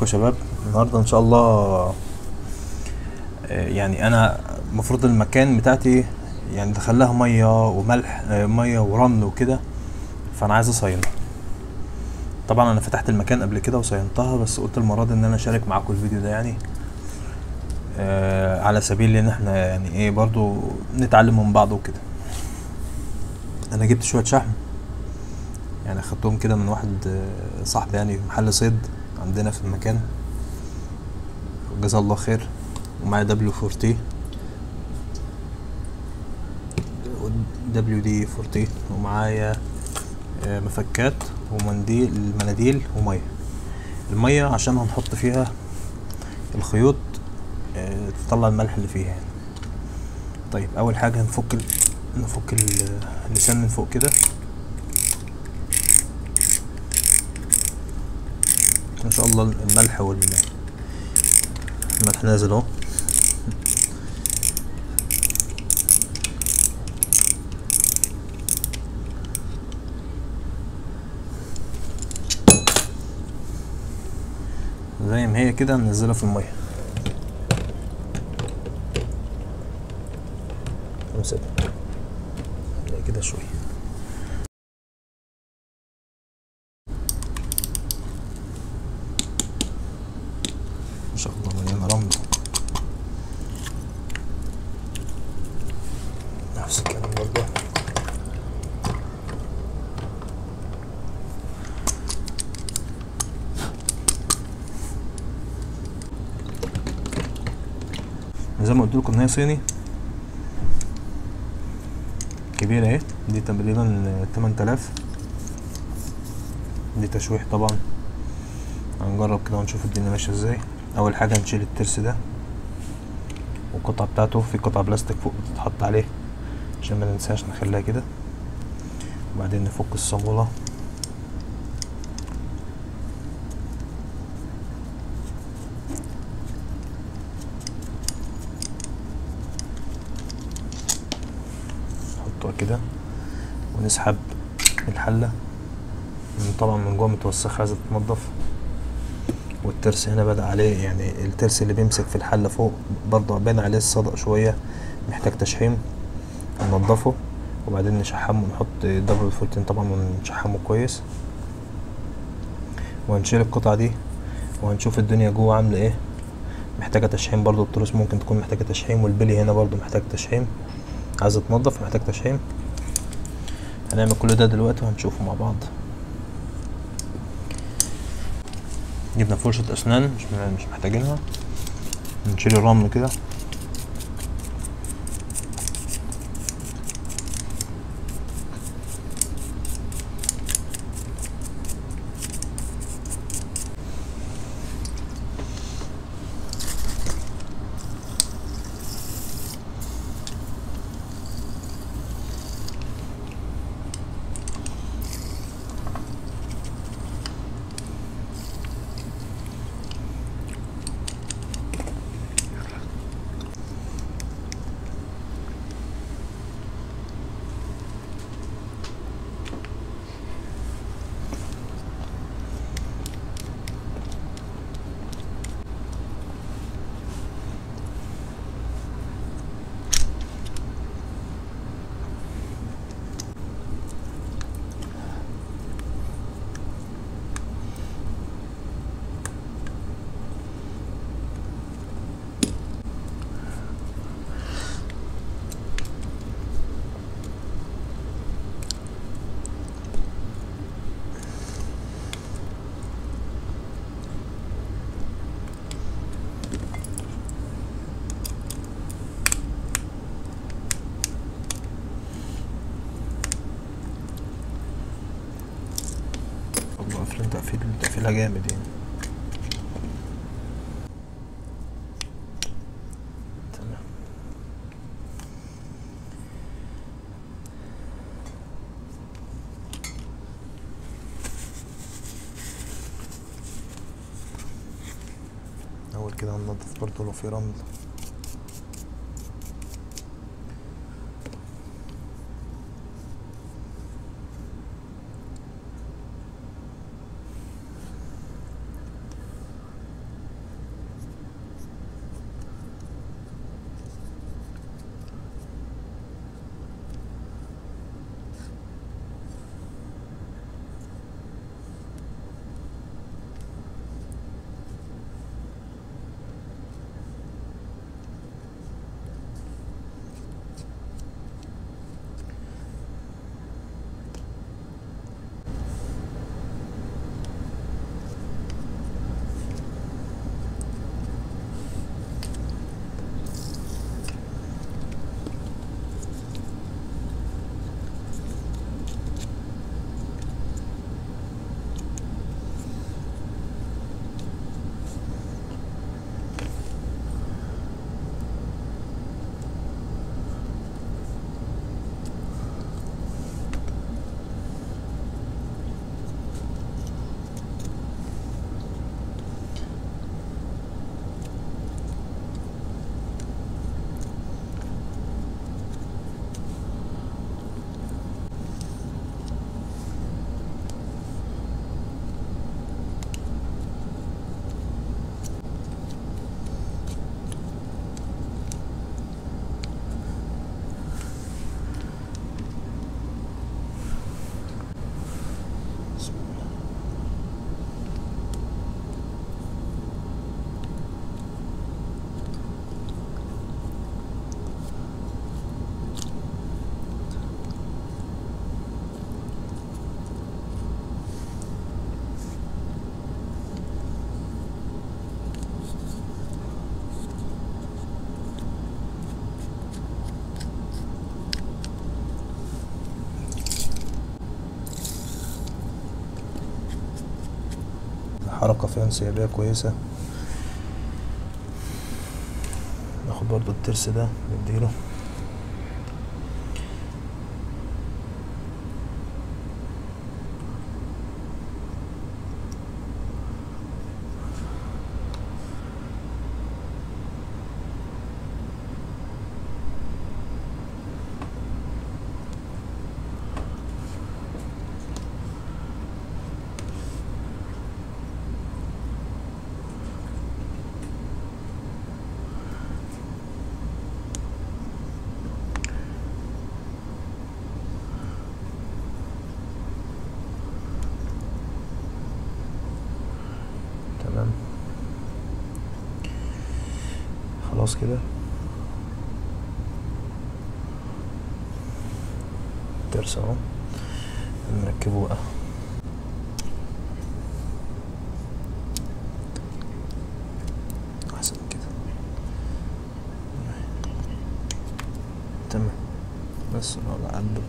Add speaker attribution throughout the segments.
Speaker 1: يا شباب النهارده ان شاء الله آه، يعني انا المفروض المكان بتاعتي يعني دخلها ميه وملح آه، ميه ورمل وكده فانا عايز اصينها طبعا انا فتحت المكان قبل كده وصينتها بس قلت المره دي ان انا اشارك معاكم الفيديو ده يعني آه على سبيل ان احنا يعني ايه برضو نتعلم من بعض وكده انا جبت شويه شحم يعني اخدتهم كده من واحد آه، صاحبي يعني محل صيد عندنا في المكان جزاه الله خير ومعايا دبليو فورتي دبليو دي فورتي ومعايا آه، مفكات ومنديل المناديل وميه الميه عشان هنحط فيها الخيوط آه، تطلع الملح اللي فيها يعني طيب اول حاجه هنفك ال... نفك ال- اللسان من فوق كده ما شاء الله الملح وال الملح نازل اهو زي ما هي كده ننزلها في الميه ونسيبها نلاقي كده شويه ما شاء الله مليانه رمل نفس الكلام برضه زي ما قلت لكم ان هي صيني كبيرة اهي دي تقريبا 8000 دي تشويح طبعا هنجرب كده ونشوف الدنيا ماشية ازاي اول حاجة هنشيل الترس ده والقطعة بتاعته في قطعة بلاستيك فوق بتتحط عليه عشان ما ننساش نخليها كده وبعدين نفك الصامولة نحطها كده ونسحب الحلة من- طبعا من جوه متوسخة عايزة تتنضف والترس هنا بدأ عليه يعني الترس اللي بيمسك في الحلة فوق برضه باين عليه الصدأ شوية محتاج تشحيم ننضفه وبعدين نشحمه ونحط دبل فولتين طبعا ونشحمه كويس وهنشيل القطعة دي وهنشوف الدنيا جوه عاملة ايه محتاجة تشحيم برضو التروس ممكن تكون محتاجة تشحيم والبلي هنا برضو محتاج تشحيم عايزة تنضف محتاج تشحيم هنعمل كل ده دلوقتي وهنشوفه مع بعض جبنا فرشة أسنان مش مش محتاجينها نشيل الرمل كده والله قافلين تقفيل تقفيلها جامد يعني تمام اول كده هننضف برضه لو في رمل حركة فيها انسيابية كويسة ناخد برضو الترس ده نديله تمام خلاص كده ترس اهو نركبه بقى احسن كده تمام بس على قد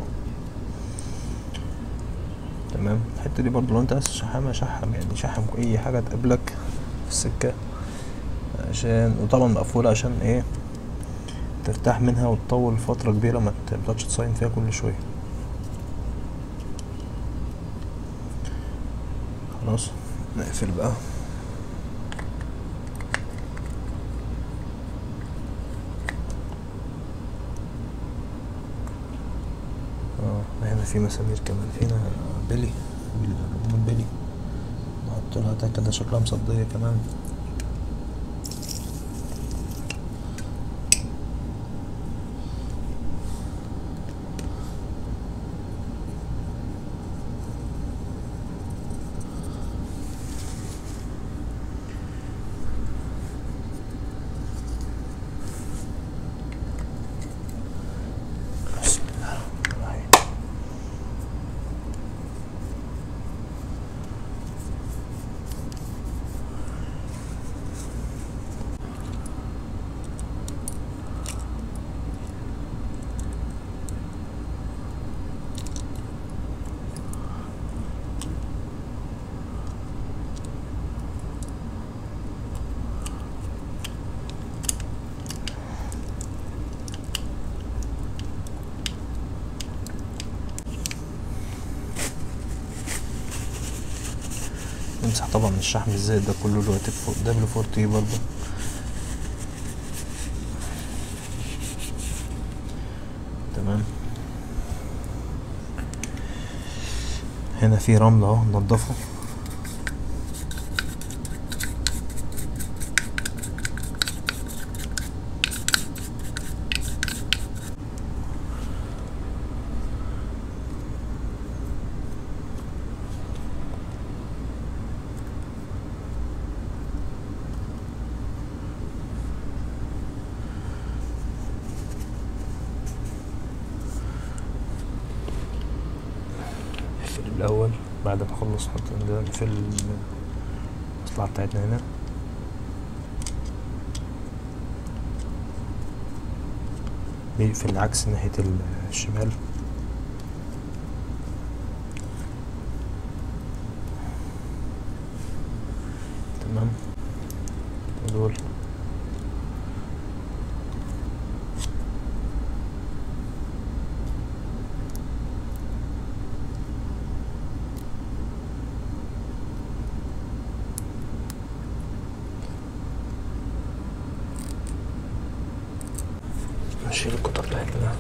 Speaker 1: تمام الحته دي برضو لو انت عايز تشحمها شحم يعني شحم اي حاجه تقابلك في السكه عشان وطبعا مقفوله عشان ايه ترتاح منها وتطول فتره كبيره ما تبقاش تصين فيها كل شويه خلاص نقفل بقى اه هنا في مسامير كمان هنا بلي من بلي نحط لها ده كده شكلها مصدية كمان بسم الله الرحمن الرحيم نمسح طبعا من الشحم الزائد ده كله دلوقتي فوق دبل فورتي برضه تمام هنا في رمل اهو نضفه نقفل الأول بعد ما أخلص نحط ده نقفل المصلحة بتاعتنا هنا بيقفل العكس ناحية الشمال تمام دول نشيل القطع بتاعتنا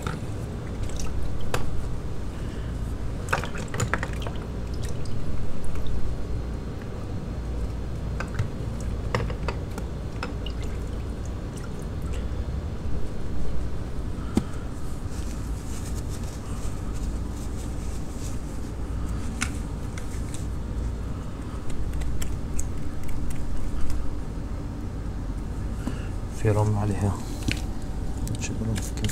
Speaker 1: في رمل عليها نشيل الرمل كده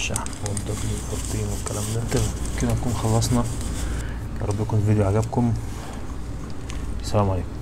Speaker 1: الشحم والدبل والتقطيم والكلام ده تمام كده نكون خلصنا يا رب يكون الفيديو عجبكم السلام عليكم